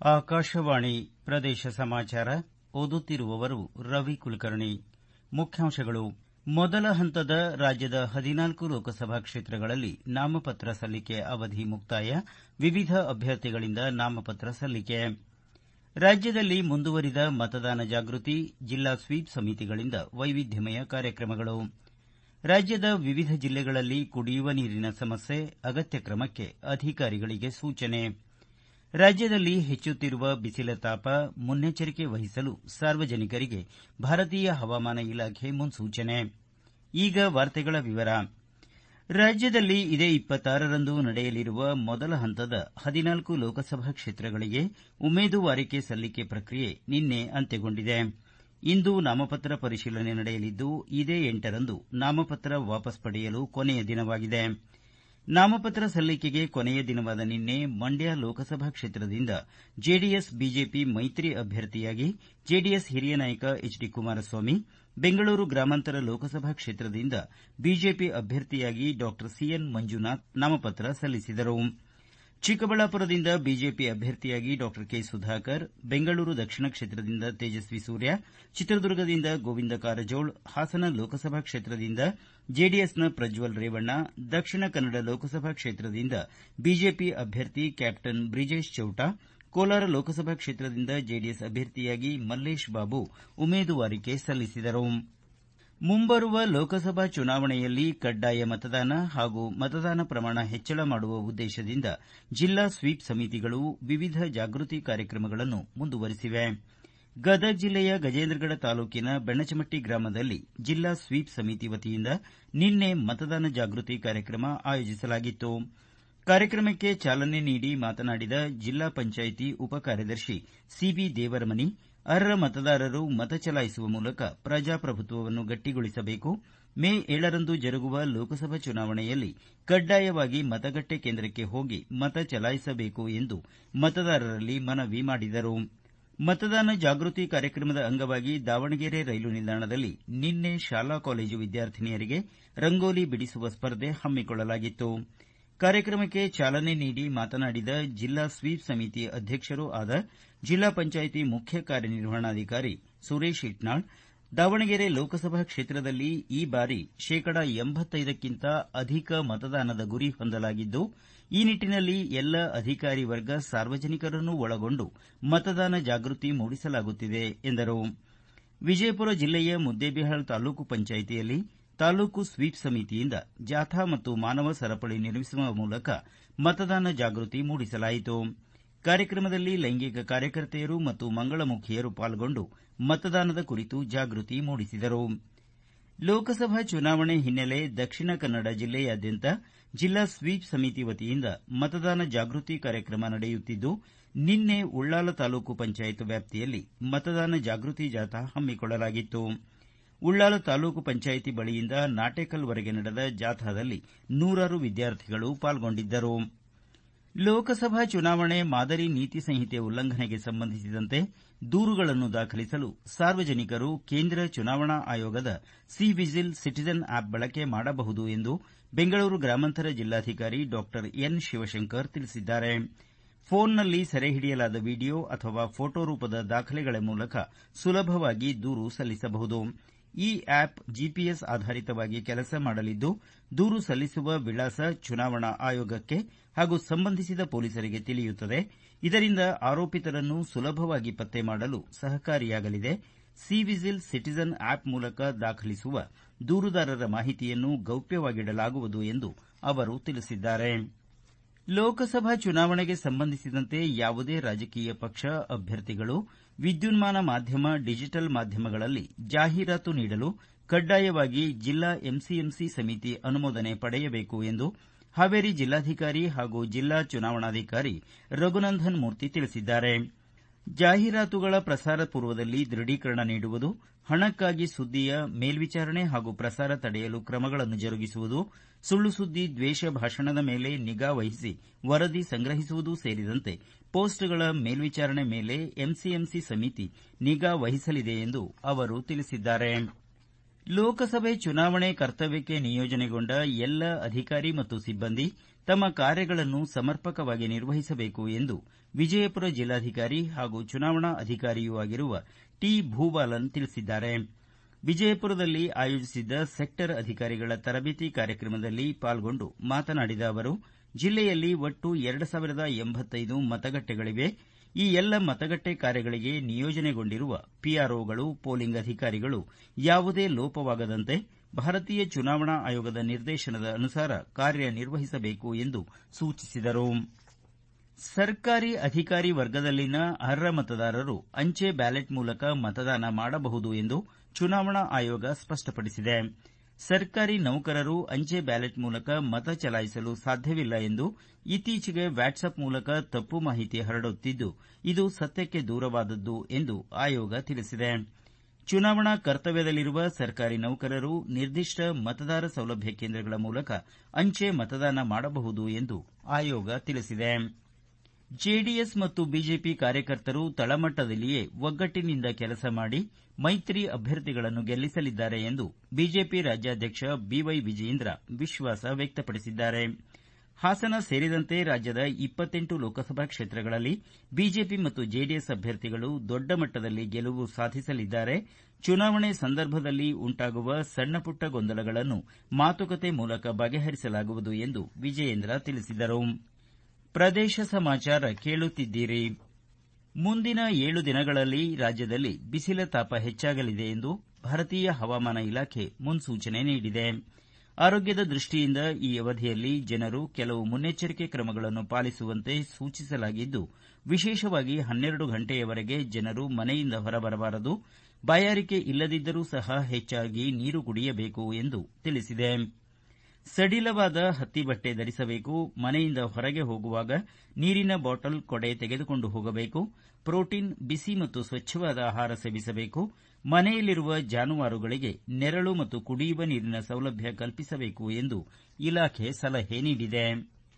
ಆಕಾಶವಾಣಿ ಪ್ರದೇಶ ಸಮಾಚಾರ ಓದುತ್ತಿರುವವರು ರವಿ ಕುಲಕರ್ಣಿ ಮುಖ್ಯಾಂಶಗಳು ಮೊದಲ ಹಂತದ ರಾಜ್ಯದ ಹದಿನಾಲ್ಕು ಲೋಕಸಭಾ ಕ್ಷೇತ್ರಗಳಲ್ಲಿ ನಾಮಪತ್ರ ಸಲ್ಲಿಕೆ ಅವಧಿ ಮುಕ್ತಾಯ ವಿವಿಧ ಅಭ್ಯರ್ಥಿಗಳಿಂದ ನಾಮಪತ್ರ ಸಲ್ಲಿಕೆ ರಾಜ್ಯದಲ್ಲಿ ಮುಂದುವರಿದ ಮತದಾನ ಜಾಗೃತಿ ಜಿಲ್ಲಾ ಸ್ವೀಪ್ ಸಮಿತಿಗಳಿಂದ ವೈವಿಧ್ಯಮಯ ಕಾರ್ಯಕ್ರಮಗಳು ರಾಜ್ಯದ ವಿವಿಧ ಜಿಲ್ಲೆಗಳಲ್ಲಿ ಕುಡಿಯುವ ನೀರಿನ ಸಮಸ್ಯೆ ಅಗತ್ಯ ಕ್ರಮಕ್ಕೆ ಅಧಿಕಾರಿಗಳಿಗೆ ಸೂಚನೆ ರಾಜ್ಯದಲ್ಲಿ ಹೆಚ್ಚುತ್ತಿರುವ ಬಿಸಿಲ ತಾಪ ಮುನ್ನೆಚ್ಚರಿಕೆ ವಹಿಸಲು ಸಾರ್ವಜನಿಕರಿಗೆ ಭಾರತೀಯ ಹವಾಮಾನ ಇಲಾಖೆ ಮುನ್ಸೂಚನೆ ಈಗ ವಾರ್ತೆಗಳ ವಿವರ ರಾಜ್ಯದಲ್ಲಿ ಇದೇ ರಂದು ನಡೆಯಲಿರುವ ಮೊದಲ ಹಂತದ ಹದಿನಾಲ್ಕು ಲೋಕಸಭಾ ಕ್ಷೇತ್ರಗಳಿಗೆ ಉಮೇದುವಾರಿಕೆ ಸಲ್ಲಿಕೆ ಪ್ರಕ್ರಿಯೆ ನಿನ್ನೆ ಅಂತ್ಯಗೊಂಡಿದೆ ಇಂದು ನಾಮಪತ್ರ ಪರಿಶೀಲನೆ ನಡೆಯಲಿದ್ದು ಇದೇ ರಂದು ನಾಮಪತ್ರ ವಾಪಸ್ ಪಡೆಯಲು ಕೊನೆಯ ದಿನವಾಗಿದೆ ನಾಮಪತ್ರ ಸಲ್ಲಿಕೆಗೆ ಕೊನೆಯ ದಿನವಾದ ನಿನ್ನೆ ಮಂಡ್ಯ ಲೋಕಸಭಾ ಕ್ಷೇತ್ರದಿಂದ ಜೆಡಿಎಸ್ ಬಿಜೆಪಿ ಮೈತ್ರಿ ಅಭ್ಯರ್ಥಿಯಾಗಿ ಜೆಡಿಎಸ್ ಹಿರಿಯ ನಾಯಕ ಎಚ್ ಡಿ ಕುಮಾರಸ್ವಾಮಿ ಬೆಂಗಳೂರು ಗ್ರಾಮಾಂತರ ಲೋಕಸಭಾ ಕ್ಷೇತ್ರದಿಂದ ಬಿಜೆಪಿ ಅಭ್ಯರ್ಥಿಯಾಗಿ ಡಾ ಸಿಎನ್ ಮಂಜುನಾಥ್ ನಾಮಪತ್ರ ಸಲ್ಲಿಸಿದರು ಚಿಕ್ಕಬಳ್ಳಾಪುರದಿಂದ ಬಿಜೆಪಿ ಅಭ್ಯರ್ಥಿಯಾಗಿ ಡಾ ಕೆ ಸುಧಾಕರ್ ಬೆಂಗಳೂರು ದಕ್ಷಿಣ ಕ್ಷೇತ್ರದಿಂದ ತೇಜಸ್ವಿ ಸೂರ್ಯ ಚಿತ್ರದುರ್ಗದಿಂದ ಗೋವಿಂದ ಕಾರಜೋಳ ಹಾಸನ ಲೋಕಸಭಾ ಕ್ಷೇತ್ರದಿಂದ ಜೆಡಿಎಸ್ನ ಪ್ರಜ್ವಲ್ ರೇವಣ್ಣ ದಕ್ಷಿಣ ಕನ್ನಡ ಲೋಕಸಭಾ ಕ್ಷೇತ್ರದಿಂದ ಬಿಜೆಪಿ ಅಭ್ಯರ್ಥಿ ಕ್ಯಾಪ್ಟನ್ ಬ್ರಿಜೇಶ್ ಚೌಟ ಕೋಲಾರ ಲೋಕಸಭಾ ಕ್ಷೇತ್ರದಿಂದ ಜೆಡಿಎಸ್ ಅಭ್ಯರ್ಥಿಯಾಗಿ ಮಲ್ಲೇಶ್ ಬಾಬು ಉಮೇದುವಾರಿಕೆ ಸಲ್ಲಿಸಿದರು ಮುಂಬರುವ ಲೋಕಸಭಾ ಚುನಾವಣೆಯಲ್ಲಿ ಕಡ್ಡಾಯ ಮತದಾನ ಹಾಗೂ ಮತದಾನ ಪ್ರಮಾಣ ಹೆಚ್ಚಳ ಮಾಡುವ ಉದ್ದೇಶದಿಂದ ಜಿಲ್ಲಾ ಸ್ವೀಪ್ ಸಮಿತಿಗಳು ವಿವಿಧ ಜಾಗೃತಿ ಕಾರ್ಯಕ್ರಮಗಳನ್ನು ಮುಂದುವರೆಸಿವೆ ಗದಗ ಜಿಲ್ಲೆಯ ಗಜೇಂದ್ರಗಡ ತಾಲೂಕಿನ ಬೆಣಚಮಟ್ಟಿ ಗ್ರಾಮದಲ್ಲಿ ಜಿಲ್ಲಾ ಸ್ವೀಪ್ ಸಮಿತಿ ವತಿಯಿಂದ ನಿನ್ನೆ ಮತದಾನ ಜಾಗೃತಿ ಕಾರ್ಯಕ್ರಮ ಆಯೋಜಿಸಲಾಗಿತ್ತು ಕಾರ್ಯಕ್ರಮಕ್ಕೆ ಚಾಲನೆ ನೀಡಿ ಮಾತನಾಡಿದ ಜಿಲ್ಲಾ ಪಂಚಾಯಿತಿ ಉಪ ಕಾರ್ಯದರ್ಶಿ ಸಿಬಿ ದೇವರಮನಿ ಅರ್ಹ ಮತದಾರರು ಮತ ಚಲಾಯಿಸುವ ಮೂಲಕ ಪ್ರಜಾಪ್ರಭುತ್ವವನ್ನು ಗಟ್ಟಿಗೊಳಿಸಬೇಕು ಮೇ ಏಳರಂದು ಜರುಗುವ ಲೋಕಸಭಾ ಚುನಾವಣೆಯಲ್ಲಿ ಕಡ್ಡಾಯವಾಗಿ ಮತಗಟ್ಟೆ ಕೇಂದ್ರಕ್ಕೆ ಹೋಗಿ ಮತ ಚಲಾಯಿಸಬೇಕು ಎಂದು ಮತದಾರರಲ್ಲಿ ಮನವಿ ಮಾಡಿದರು ಮತದಾನ ಜಾಗೃತಿ ಕಾರ್ಯಕ್ರಮದ ಅಂಗವಾಗಿ ದಾವಣಗೆರೆ ರೈಲು ನಿಲ್ದಾಣದಲ್ಲಿ ನಿನ್ನೆ ಶಾಲಾ ಕಾಲೇಜು ವಿದ್ಯಾರ್ಥಿನಿಯರಿಗೆ ರಂಗೋಲಿ ಬಿಡಿಸುವ ಸ್ಪರ್ಧೆ ಹಮ್ಮಿಕೊಳ್ಳಲಾಗಿತ್ತು ಕಾರ್ಯಕ್ರಮಕ್ಕೆ ಚಾಲನೆ ನೀಡಿ ಮಾತನಾಡಿದ ಜಿಲ್ಲಾ ಸ್ವೀಪ್ ಸಮಿತಿ ಅಧ್ಯಕ್ಷರೂ ಆದ ಜಿಲ್ಲಾ ಪಂಚಾಯಿತಿ ಮುಖ್ಯ ಕಾರ್ಯನಿರ್ವಹಣಾಧಿಕಾರಿ ಸುರೇಶ್ ಇಟ್ನಾಳ್ ದಾವಣಗೆರೆ ಲೋಕಸಭಾ ಕ್ಷೇತ್ರದಲ್ಲಿ ಈ ಬಾರಿ ಶೇಕಡಾ ಎಂಬತ್ತೈದಕ್ಕಿಂತ ಅಧಿಕ ಮತದಾನದ ಗುರಿ ಹೊಂದಲಾಗಿದ್ದು ಈ ನಿಟ್ಟನಲ್ಲಿ ಎಲ್ಲ ಅಧಿಕಾರಿ ವರ್ಗ ಸಾರ್ವಜನಿಕರನ್ನು ಒಳಗೊಂಡು ಮತದಾನ ಜಾಗೃತಿ ಮೂಡಿಸಲಾಗುತ್ತಿದೆ ಎಂದರು ವಿಜಯಪುರ ಜಿಲ್ಲೆಯ ಮುದ್ದೇಬಿಹಾಳ ತಾಲೂಕು ಪಂಚಾಯಿತಿಯಲ್ಲಿ ತಾಲೂಕು ಸ್ವೀಪ್ ಸಮಿತಿಯಿಂದ ಜಾಥಾ ಮತ್ತು ಮಾನವ ಸರಪಳಿ ನಿರ್ಮಿಸುವ ಮೂಲಕ ಮತದಾನ ಜಾಗೃತಿ ಮೂಡಿಸಲಾಯಿತು ಕಾರ್ಯಕ್ರಮದಲ್ಲಿ ಲೈಂಗಿಕ ಕಾರ್ಯಕರ್ತೆಯರು ಮತ್ತು ಮಂಗಳಮುಖಿಯರು ಪಾಲ್ಗೊಂಡು ಮತದಾನದ ಕುರಿತು ಜಾಗೃತಿ ಮೂಡಿಸಿದರು ಲೋಕಸಭಾ ಚುನಾವಣೆ ಹಿನ್ನೆಲೆ ದಕ್ಷಿಣ ಕನ್ನಡ ಜಿಲ್ಲೆಯಾದ್ಯಂತ ಜಿಲ್ಲಾ ಸ್ವೀಪ್ ಸಮಿತಿ ವತಿಯಿಂದ ಮತದಾನ ಜಾಗೃತಿ ಕಾರ್ಯಕ್ರಮ ನಡೆಯುತ್ತಿದ್ದು ನಿನ್ನೆ ಉಳ್ಳಾಲ ತಾಲೂಕು ಪಂಚಾಯತ್ ವ್ಯಾಪ್ತಿಯಲ್ಲಿ ಮತದಾನ ಜಾಗೃತಿ ಜಾಥಾ ಹಮ್ಮಿಕೊಳ್ಳಲಾಗಿತ್ತು ಉಳ್ಳಾಲ ತಾಲೂಕು ಪಂಚಾಯಿತಿ ಬಳಿಯಿಂದ ನಾಟೇಕಲ್ವರೆಗೆ ನಡೆದ ಜಾಥಾದಲ್ಲಿ ನೂರಾರು ವಿದ್ಯಾರ್ಥಿಗಳು ಪಾಲ್ಗೊಂಡಿದ್ದರು ಲೋಕಸಭಾ ಚುನಾವಣೆ ಮಾದರಿ ನೀತಿ ಸಂಹಿತೆ ಉಲ್ಲಂಘನೆಗೆ ಸಂಬಂಧಿಸಿದಂತೆ ದೂರುಗಳನ್ನು ದಾಖಲಿಸಲು ಸಾರ್ವಜನಿಕರು ಕೇಂದ್ರ ಚುನಾವಣಾ ಆಯೋಗದ ಸಿ ವಿಜಿಲ್ ಸಿಟಿಜನ್ ಆಪ್ ಬಳಕೆ ಮಾಡಬಹುದು ಎಂದು ಬೆಂಗಳೂರು ಗ್ರಾಮಾಂತರ ಜಿಲ್ಲಾಧಿಕಾರಿ ಡಾ ಎನ್ ಶಿವಶಂಕರ್ ತಿಳಿಸಿದ್ದಾರೆ ಫೋನ್ನಲ್ಲಿ ಸೆರೆ ಹಿಡಿಯಲಾದ ವಿಡಿಯೋ ಅಥವಾ ಫೋಟೋ ರೂಪದ ದಾಖಲೆಗಳ ಮೂಲಕ ಸುಲಭವಾಗಿ ದೂರು ಸಲ್ಲಿಸಬಹುದು ಈ ಆಪ್ ಜಿಪಿಎಸ್ ಆಧಾರಿತವಾಗಿ ಕೆಲಸ ಮಾಡಲಿದ್ದು ದೂರು ಸಲ್ಲಿಸುವ ವಿಳಾಸ ಚುನಾವಣಾ ಆಯೋಗಕ್ಕೆ ಹಾಗೂ ಸಂಬಂಧಿಸಿದ ಪೊಲೀಸರಿಗೆ ತಿಳಿಯುತ್ತದೆ ಇದರಿಂದ ಆರೋಪಿತರನ್ನು ಸುಲಭವಾಗಿ ಪತ್ತೆ ಮಾಡಲು ಸಹಕಾರಿಯಾಗಲಿದೆ ಸಿ ವಿಜಿಲ್ ಸಿಟಿಜನ್ ಆಪ್ ಮೂಲಕ ದಾಖಲಿಸುವ ದೂರುದಾರರ ಮಾಹಿತಿಯನ್ನು ಗೌಪ್ಯವಾಗಿಡಲಾಗುವುದು ಎಂದು ಅವರು ತಿಳಿಸಿದ್ದಾರೆ ಲೋಕಸಭಾ ಚುನಾವಣೆಗೆ ಸಂಬಂಧಿಸಿದಂತೆ ಯಾವುದೇ ರಾಜಕೀಯ ಪಕ್ಷ ಅಭ್ಯರ್ಥಿಗಳು ವಿದ್ಯುನ್ಮಾನ ಮಾಧ್ಯಮ ಡಿಜಿಟಲ್ ಮಾಧ್ಯಮಗಳಲ್ಲಿ ಜಾಹೀರಾತು ನೀಡಲು ಕಡ್ಡಾಯವಾಗಿ ಜಿಲ್ಲಾ ಎಂಸಿಎಂಸಿ ಸಮಿತಿ ಅನುಮೋದನೆ ಪಡೆಯಬೇಕು ಎಂದು ಹಾವೇರಿ ಜಿಲ್ಲಾಧಿಕಾರಿ ಹಾಗೂ ಜಿಲ್ಲಾ ಚುನಾವಣಾಧಿಕಾರಿ ರಘುನಂದನ್ ಮೂರ್ತಿ ತಿಳಿಸಿದ್ದಾರೆ ಜಾಹೀರಾತುಗಳ ಪ್ರಸಾರ ಪೂರ್ವದಲ್ಲಿ ದೃಢೀಕರಣ ನೀಡುವುದು ಹಣಕ್ಕಾಗಿ ಸುದ್ದಿಯ ಮೇಲ್ವಿಚಾರಣೆ ಹಾಗೂ ಪ್ರಸಾರ ತಡೆಯಲು ಕ್ರಮಗಳನ್ನು ಜರುಗಿಸುವುದು ಸುಳ್ಳು ಸುದ್ದಿ ದ್ವೇಷ ಭಾಷಣದ ಮೇಲೆ ನಿಗಾ ವಹಿಸಿ ವರದಿ ಸಂಗ್ರಹಿಸುವುದು ಸೇರಿದಂತೆ ಪೋಸ್ಟ್ಗಳ ಮೇಲ್ವಿಚಾರಣೆ ಮೇಲೆ ಎಂಸಿಎಂಸಿ ಸಮಿತಿ ನಿಗಾ ವಹಿಸಲಿದೆ ಎಂದು ಅವರು ತಿಳಿಸಿದ್ದಾರೆ ಲೋಕಸಭೆ ಚುನಾವಣೆ ಕರ್ತವ್ಯಕ್ಕೆ ನಿಯೋಜನೆಗೊಂಡ ಎಲ್ಲ ಅಧಿಕಾರಿ ಮತ್ತು ಸಿಬ್ಬಂದಿ ತಮ್ಮ ಕಾರ್ಯಗಳನ್ನು ಸಮರ್ಪಕವಾಗಿ ನಿರ್ವಹಿಸಬೇಕು ಎಂದು ವಿಜಯಪುರ ಜಿಲ್ಲಾಧಿಕಾರಿ ಹಾಗೂ ಚುನಾವಣಾ ಅಧಿಕಾರಿಯೂ ಆಗಿರುವ ಟಿ ಭೂಬಾಲನ್ ತಿಳಿಸಿದ್ದಾರೆ ವಿಜಯಪುರದಲ್ಲಿ ಆಯೋಜಿಸಿದ್ದ ಸೆಕ್ಟರ್ ಅಧಿಕಾರಿಗಳ ತರಬೇತಿ ಕಾರ್ಯಕ್ರಮದಲ್ಲಿ ಪಾಲ್ಗೊಂಡು ಮಾತನಾಡಿದ ಅವರು ಜಿಲ್ಲೆಯಲ್ಲಿ ಒಟ್ಟು ಎರಡು ಸಾವಿರದ ಎಂಬತ್ತೈದು ಮತಗಟ್ಟೆಗಳಿವೆ ಈ ಎಲ್ಲ ಮತಗಟ್ಟೆ ಕಾರ್ಯಗಳಿಗೆ ನಿಯೋಜನೆಗೊಂಡಿರುವ ಪಿಆರ್ಒಗಳು ಪೋಲಿಂಗ್ ಅಧಿಕಾರಿಗಳು ಯಾವುದೇ ಲೋಪವಾಗದಂತೆ ಭಾರತೀಯ ಚುನಾವಣಾ ಆಯೋಗದ ನಿರ್ದೇಶನದ ಅನುಸಾರ ಕಾರ್ಯನಿರ್ವಹಿಸಬೇಕು ಎಂದು ಸೂಚಿಸಿದರು ಸರ್ಕಾರಿ ಅಧಿಕಾರಿ ವರ್ಗದಲ್ಲಿನ ಅರ್ಹ ಮತದಾರರು ಅಂಚೆ ಬ್ಯಾಲೆಟ್ ಮೂಲಕ ಮತದಾನ ಮಾಡಬಹುದು ಎಂದು ಚುನಾವಣಾ ಆಯೋಗ ಸ್ಪಷ್ಟಪಡಿಸಿದೆ ಸರ್ಕಾರಿ ನೌಕರರು ಅಂಚೆ ಬ್ಯಾಲೆಟ್ ಮೂಲಕ ಮತ ಚಲಾಯಿಸಲು ಸಾಧ್ಯವಿಲ್ಲ ಎಂದು ಇತ್ತೀಚೆಗೆ ವ್ಯಾಟ್ಸಪ್ ಮೂಲಕ ತಪ್ಪು ಮಾಹಿತಿ ಹರಡುತ್ತಿದ್ದು ಇದು ಸತ್ಯಕ್ಕೆ ದೂರವಾದದ್ದು ಎಂದು ಆಯೋಗ ತಿಳಿಸಿದೆ ಚುನಾವಣಾ ಕರ್ತವ್ಯದಲ್ಲಿರುವ ಸರ್ಕಾರಿ ನೌಕರರು ನಿರ್ದಿಷ್ಟ ಮತದಾರ ಸೌಲಭ್ಯ ಕೇಂದ್ರಗಳ ಮೂಲಕ ಅಂಚೆ ಮತದಾನ ಮಾಡಬಹುದು ಎಂದು ಆಯೋಗ ತಿಳಿಸಿದೆ ಜೆಡಿಎಸ್ ಮತ್ತು ಬಿಜೆಪಿ ಕಾರ್ಯಕರ್ತರು ತಳಮಟ್ಟದಲ್ಲಿಯೇ ಒಗ್ಗಟ್ಟಿನಿಂದ ಕೆಲಸ ಮಾಡಿ ಮೈತ್ರಿ ಅಭ್ಯರ್ಥಿಗಳನ್ನು ಗೆಲ್ಲಿಸಲಿದ್ದಾರೆ ಎಂದು ಬಿಜೆಪಿ ರಾಜ್ಯಾಧ್ಯಕ್ಷ ಬಿವೈ ವಿಜಯೇಂದ್ರ ವಿಶ್ವಾಸ ವ್ಯಕ್ತಪಡಿಸಿದ್ದಾರೆ ಹಾಸನ ಸೇರಿದಂತೆ ರಾಜ್ಯದ ಇಪ್ಪತ್ತೆಂಟು ಲೋಕಸಭಾ ಕ್ಷೇತ್ರಗಳಲ್ಲಿ ಬಿಜೆಪಿ ಮತ್ತು ಜೆಡಿಎಸ್ ಅಭ್ಯರ್ಥಿಗಳು ದೊಡ್ಡ ಮಟ್ಟದಲ್ಲಿ ಗೆಲುವು ಸಾಧಿಸಲಿದ್ದಾರೆ ಚುನಾವಣೆ ಸಂದರ್ಭದಲ್ಲಿ ಉಂಟಾಗುವ ಸಣ್ಣಪುಟ್ಟ ಗೊಂದಲಗಳನ್ನು ಮಾತುಕತೆ ಮೂಲಕ ಬಗೆಹರಿಸಲಾಗುವುದು ಎಂದು ವಿಜಯೇಂದ್ರ ತಿಳಿಸಿದರು ಪ್ರದೇಶ ಸಮಾಚಾರ ಕೇಳುತ್ತಿದ್ದೀರಿ ಮುಂದಿನ ಏಳು ದಿನಗಳಲ್ಲಿ ರಾಜ್ಯದಲ್ಲಿ ಬಿಸಿಲ ತಾಪ ಹೆಚ್ಚಾಗಲಿದೆ ಎಂದು ಭಾರತೀಯ ಹವಾಮಾನ ಇಲಾಖೆ ಮುನ್ಸೂಚನೆ ನೀಡಿದೆ ಆರೋಗ್ಯದ ದೃಷ್ಟಿಯಿಂದ ಈ ಅವಧಿಯಲ್ಲಿ ಜನರು ಕೆಲವು ಮುನ್ನೆಚ್ಚರಿಕೆ ಕ್ರಮಗಳನ್ನು ಪಾಲಿಸುವಂತೆ ಸೂಚಿಸಲಾಗಿದ್ದು ವಿಶೇಷವಾಗಿ ಹನ್ನೆರಡು ಗಂಟೆಯವರೆಗೆ ಜನರು ಮನೆಯಿಂದ ಹೊರಬರಬಾರದು ಬಾಯಾರಿಕೆ ಇಲ್ಲದಿದ್ದರೂ ಸಹ ಹೆಚ್ಚಾಗಿ ನೀರು ಕುಡಿಯಬೇಕು ಎಂದು ತಿಳಿಸಿದೆ ಸಡಿಲವಾದ ಹತ್ತಿ ಬಟ್ಟೆ ಧರಿಸಬೇಕು ಮನೆಯಿಂದ ಹೊರಗೆ ಹೋಗುವಾಗ ನೀರಿನ ಬಾಟಲ್ ಕೊಡೆ ತೆಗೆದುಕೊಂಡು ಹೋಗಬೇಕು ಪ್ರೋಟೀನ್ ಬಿಸಿ ಮತ್ತು ಸ್ವಚ್ಛವಾದ ಆಹಾರ ಸೇವಿಸಬೇಕು ಮನೆಯಲ್ಲಿರುವ ಜಾನುವಾರುಗಳಿಗೆ ನೆರಳು ಮತ್ತು ಕುಡಿಯುವ ನೀರಿನ ಸೌಲಭ್ಯ ಕಲ್ಪಿಸಬೇಕು ಎಂದು ಇಲಾಖೆ ಸಲಹೆ ನೀಡಿದೆ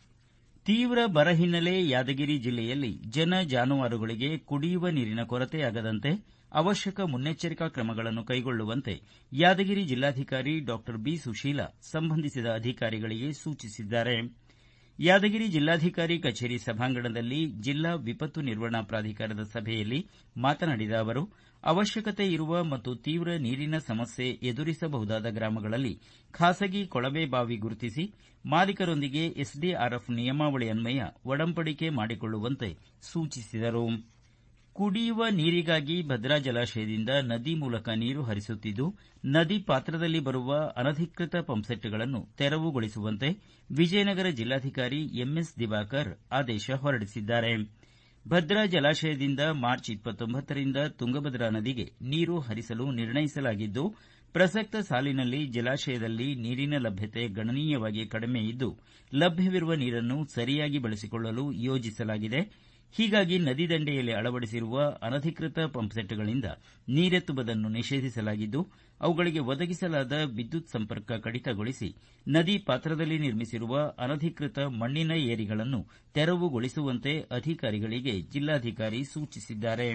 ತೀವ್ರ ಬರ ಹಿನ್ನೆಲೆ ಯಾದಗಿರಿ ಜಿಲ್ಲೆಯಲ್ಲಿ ಜನ ಜಾನುವಾರುಗಳಿಗೆ ಕುಡಿಯುವ ನೀರಿನ ಕೊರತೆಯಾಗದಂತೆ ಅವಶ್ಯಕ ಮುನ್ನೆಚ್ಚರಿಕಾ ಕ್ರಮಗಳನ್ನು ಕೈಗೊಳ್ಳುವಂತೆ ಯಾದಗಿರಿ ಜಿಲ್ಲಾಧಿಕಾರಿ ಡಾ ಬಿ ಸುಶೀಲಾ ಸಂಬಂಧಿಸಿದ ಅಧಿಕಾರಿಗಳಿಗೆ ಸೂಚಿಸಿದ್ದಾರೆ ಯಾದಗಿರಿ ಜಿಲ್ಲಾಧಿಕಾರಿ ಕಚೇರಿ ಸಭಾಂಗಣದಲ್ಲಿ ಜಿಲ್ಲಾ ವಿಪತ್ತು ನಿರ್ವಹಣಾ ಪ್ರಾಧಿಕಾರದ ಸಭೆಯಲ್ಲಿ ಮಾತನಾಡಿದ ಅವರು ಅವಶ್ಯಕತೆ ಇರುವ ಮತ್ತು ತೀವ್ರ ನೀರಿನ ಸಮಸ್ಯೆ ಎದುರಿಸಬಹುದಾದ ಗ್ರಾಮಗಳಲ್ಲಿ ಖಾಸಗಿ ಕೊಳವೆ ಬಾವಿ ಗುರುತಿಸಿ ಮಾಲೀಕರೊಂದಿಗೆ ಎಸ್ಡಿಆರ್ಎಫ್ ನಿಯಮಾವಳಿ ಅನ್ವಯ ಒಡಂಬಡಿಕೆ ಮಾಡಿಕೊಳ್ಳುವಂತೆ ಸೂಚಿಸಿದರು ಕುಡಿಯುವ ನೀರಿಗಾಗಿ ಭದ್ರಾ ಜಲಾಶಯದಿಂದ ನದಿ ಮೂಲಕ ನೀರು ಹರಿಸುತ್ತಿದ್ದು ನದಿ ಪಾತ್ರದಲ್ಲಿ ಬರುವ ಅನಧಿಕೃತ ಪಂಪ್ಸೆಟ್ಗಳನ್ನು ತೆರವುಗೊಳಿಸುವಂತೆ ವಿಜಯನಗರ ಜಿಲ್ಲಾಧಿಕಾರಿ ಎಂಎಸ್ ದಿವಾಕರ್ ಆದೇಶ ಹೊರಡಿಸಿದ್ದಾರೆ ಭದ್ರಾ ಜಲಾಶಯದಿಂದ ಮಾರ್ಚ್ ರಿಂದ ತುಂಗಭದ್ರಾ ನದಿಗೆ ನೀರು ಹರಿಸಲು ನಿರ್ಣಯಿಸಲಾಗಿದ್ದು ಪ್ರಸಕ್ತ ಸಾಲಿನಲ್ಲಿ ಜಲಾಶಯದಲ್ಲಿ ನೀರಿನ ಲಭ್ಯತೆ ಗಣನೀಯವಾಗಿ ಕಡಿಮೆ ಇದ್ದು ಲಭ್ಯವಿರುವ ನೀರನ್ನು ಸರಿಯಾಗಿ ಬಳಸಿಕೊಳ್ಳಲು ಯೋಜಿಸಲಾಗಿದೆ ಹೀಗಾಗಿ ನದಿ ದಂಡೆಯಲ್ಲಿ ಅಳವಡಿಸಿರುವ ಅನಧಿಕೃತ ಪಂಪ್ಸೆಟ್ಗಳಿಂದ ನೀರೆತ್ತುವುದನ್ನು ನಿಷೇಧಿಸಲಾಗಿದ್ದು ಅವುಗಳಿಗೆ ಒದಗಿಸಲಾದ ವಿದ್ಯುತ್ ಸಂಪರ್ಕ ಕಡಿತಗೊಳಿಸಿ ನದಿ ಪಾತ್ರದಲ್ಲಿ ನಿರ್ಮಿಸಿರುವ ಅನಧಿಕೃತ ಮಣ್ಣಿನ ಏರಿಗಳನ್ನು ತೆರವುಗೊಳಿಸುವಂತೆ ಅಧಿಕಾರಿಗಳಿಗೆ ಜಿಲ್ಲಾಧಿಕಾರಿ ಸೂಚಿಸಿದ್ದಾರೆ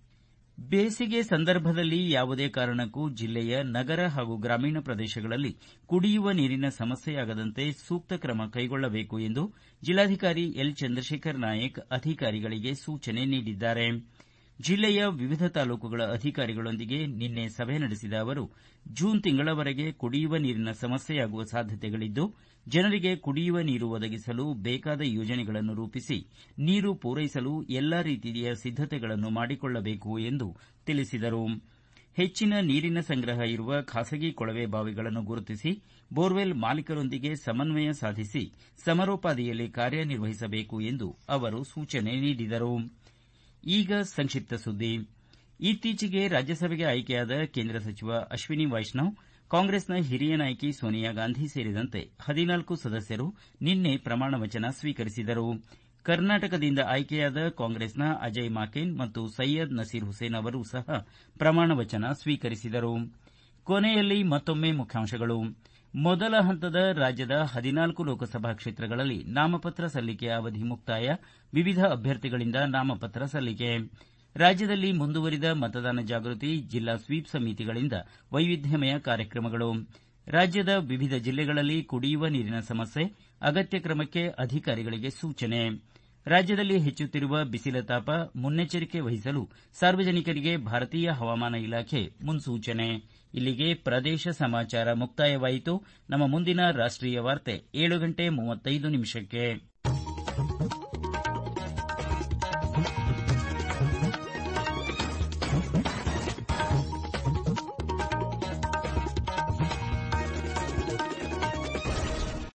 ಬೇಸಿಗೆ ಸಂದರ್ಭದಲ್ಲಿ ಯಾವುದೇ ಕಾರಣಕ್ಕೂ ಜಿಲ್ಲೆಯ ನಗರ ಹಾಗೂ ಗ್ರಾಮೀಣ ಪ್ರದೇಶಗಳಲ್ಲಿ ಕುಡಿಯುವ ನೀರಿನ ಸಮಸ್ಯೆಯಾಗದಂತೆ ಸೂಕ್ತ ಕ್ರಮ ಕೈಗೊಳ್ಳಬೇಕು ಎಂದು ಜಿಲ್ಲಾಧಿಕಾರಿ ಎಲ್ ಚಂದ್ರಶೇಖರ್ ನಾಯಕ್ ಅಧಿಕಾರಿಗಳಿಗೆ ಸೂಚನೆ ನೀಡಿದ್ದಾರೆ ಜಿಲ್ಲೆಯ ವಿವಿಧ ತಾಲೂಕುಗಳ ಅಧಿಕಾರಿಗಳೊಂದಿಗೆ ನಿನ್ನೆ ಸಭೆ ನಡೆಸಿದ ಅವರು ಜೂನ್ ತಿಂಗಳವರೆಗೆ ಕುಡಿಯುವ ನೀರಿನ ಸಮಸ್ಯೆಯಾಗುವ ಸಾಧ್ಯತೆಗಳಿದ್ದು ಜನರಿಗೆ ಕುಡಿಯುವ ನೀರು ಒದಗಿಸಲು ಬೇಕಾದ ಯೋಜನೆಗಳನ್ನು ರೂಪಿಸಿ ನೀರು ಪೂರೈಸಲು ಎಲ್ಲಾ ರೀತಿಯ ಸಿದ್ದತೆಗಳನ್ನು ಮಾಡಿಕೊಳ್ಳಬೇಕು ಎಂದು ತಿಳಿಸಿದರು ಹೆಚ್ಚಿನ ನೀರಿನ ಸಂಗ್ರಹ ಇರುವ ಖಾಸಗಿ ಕೊಳವೆ ಬಾವಿಗಳನ್ನು ಗುರುತಿಸಿ ಬೋರ್ವೆಲ್ ಮಾಲೀಕರೊಂದಿಗೆ ಸಮನ್ವಯ ಸಾಧಿಸಿ ಸಮರೋಪಾದಿಯಲ್ಲಿ ಕಾರ್ಯನಿರ್ವಹಿಸಬೇಕು ಎಂದು ಅವರು ಸೂಚನೆ ನೀಡಿದರು ಈಗ ಸಂಕ್ಷಿಪ್ತ ಸುದ್ದಿ ಇತ್ತೀಚೆಗೆ ರಾಜ್ಯಸಭೆಗೆ ಆಯ್ಕೆಯಾದ ಕೇಂದ್ರ ಸಚಿವ ಅಶ್ವಿನಿ ವೈಷ್ಣವ್ ಕಾಂಗ್ರೆಸ್ನ ಹಿರಿಯ ನಾಯಕಿ ಸೋನಿಯಾ ಗಾಂಧಿ ಸೇರಿದಂತೆ ಹದಿನಾಲ್ಕು ಸದಸ್ಯರು ನಿನ್ನೆ ಪ್ರಮಾಣ ವಚನ ಸ್ವೀಕರಿಸಿದರು ಕರ್ನಾಟಕದಿಂದ ಆಯ್ಕೆಯಾದ ಕಾಂಗ್ರೆಸ್ನ ಅಜಯ್ ಮಾಕೆನ್ ಮತ್ತು ಸೈಯದ್ ನಸೀರ್ ಹುಸೇನ್ ಅವರೂ ಸಹ ಪ್ರಮಾಣ ವಚನ ಸ್ವೀಕರಿಸಿದರು ಕೊನೆಯಲ್ಲಿ ಮತ್ತೊಮ್ಮೆ ಮುಖ್ಯಾಂಶಗಳು ಮೊದಲ ಹಂತದ ರಾಜ್ಯದ ಹದಿನಾಲ್ಕು ಲೋಕಸಭಾ ಕ್ಷೇತ್ರಗಳಲ್ಲಿ ನಾಮಪತ್ರ ಸಲ್ಲಿಕೆ ಅವಧಿ ಮುಕ್ತಾಯ ವಿವಿಧ ಅಭ್ಯರ್ಥಿಗಳಿಂದ ನಾಮಪತ್ರ ಸಲ್ಲಿಕೆ ರಾಜ್ಯದಲ್ಲಿ ಮುಂದುವರಿದ ಮತದಾನ ಜಾಗೃತಿ ಜಿಲ್ಲಾ ಸ್ವೀಪ್ ಸಮಿತಿಗಳಿಂದ ವೈವಿಧ್ಯಮಯ ಕಾರ್ಯಕ್ರಮಗಳು ರಾಜ್ಯದ ವಿವಿಧ ಜಿಲ್ಲೆಗಳಲ್ಲಿ ಕುಡಿಯುವ ನೀರಿನ ಸಮಸ್ಯೆ ಅಗತ್ಯ ಕ್ರಮಕ್ಕೆ ಅಧಿಕಾರಿಗಳಿಗೆ ಸೂಚನೆ ರಾಜ್ಯದಲ್ಲಿ ಹೆಚ್ಚುತ್ತಿರುವ ಬಿಸಿಲ ತಾಪ ಮುನ್ನೆಚ್ಚರಿಕೆ ವಹಿಸಲು ಸಾರ್ವಜನಿಕರಿಗೆ ಭಾರತೀಯ ಹವಾಮಾನ ಇಲಾಖೆ ಮುನ್ಸೂಚನೆ ಇಲ್ಲಿಗೆ ಪ್ರದೇಶ ಸಮಾಚಾರ ಮುಕ್ತಾಯವಾಯಿತು ನಮ್ಮ ಮುಂದಿನ ರಾಷ್ಟೀಯ ವಾರ್ತೆ ಏಳು ಗಂಟೆ ಮೂವತ್ತೈದು ನಿಮಿಷಕ್ಕೆ